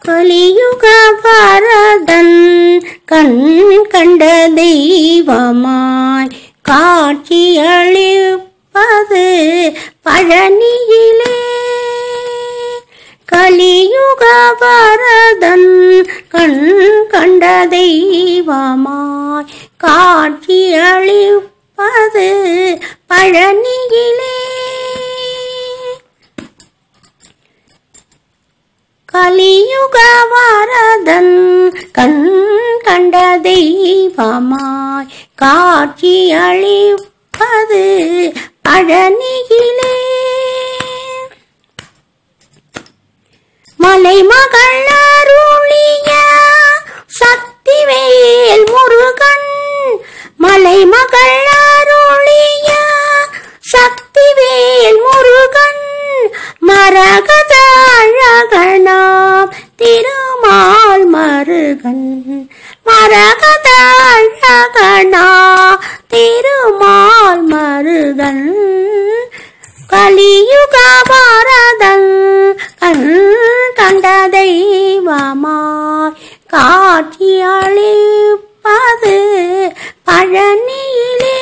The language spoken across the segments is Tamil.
கலியுக வரதன் கண் கண்ட தெய்வமாய் காட்சியளிப்பது பழனியிலே கலியுக வரதன் கண் கண்ட தெய்வமாய் காட்சியளிப்பது பழனியிலே கலியுக வரதன் கண் கண்ட தெய்வமாய் காட்சி அளிப்பது பழனியிலே மலைமகள் அருளிய சக்திவேல் முருகன் மலைமகள் அருளிய சக்திவேல் முருகன் மரகத அழகனாம் திருமால் மருகன் மரகத அழகனா திருமால் மருகன் கலியுக பாரதன் கண் கண்ட தெய்வமாய் காட்சி அளிப்பது பழனியிலே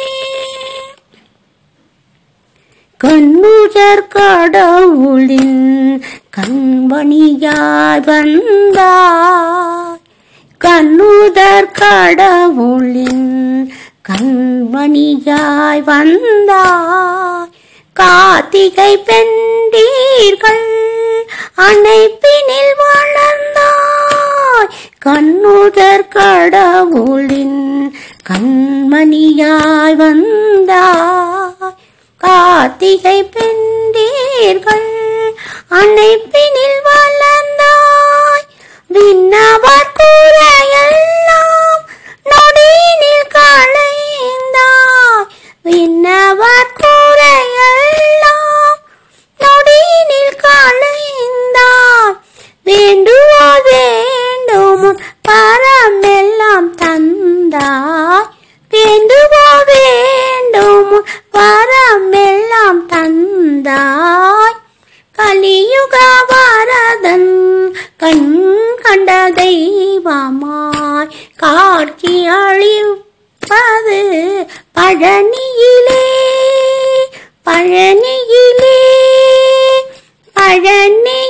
கண்ணுஜர் கடவுளின் கண்மணியாய் வந்தாய் கண்ணுதர் கடவுளின் கண்மணியாய் வந்தாய் கார்த்திகை பெண்டீர்கள் அணைப்பினில் வளர்ந்தாய் கண்ணுதர் கடவுளின் கண்மணியாய் வந்தாய் கார்த்திகை பெண்டீர்கள் அணைப்பினில் வளர்ந்தாய் விண்ணவர் கூரையெல்லாம் நொடியினில் களைந்தாய் விண்ணவர் கூரையெல்லாம் நொடியினில் களைந்தாய் வேண்டுவோ வேண்டும் பரமெல்லாம் தந்தாய் வேண்டுவோ வேண்டும் வரமெல்லாம் தந்தாய் கலியுக வரதன் கண் கண்ட தெய்வமாய் காட்சி அளிப்பது பழனியிலே பழனியிலே பழனி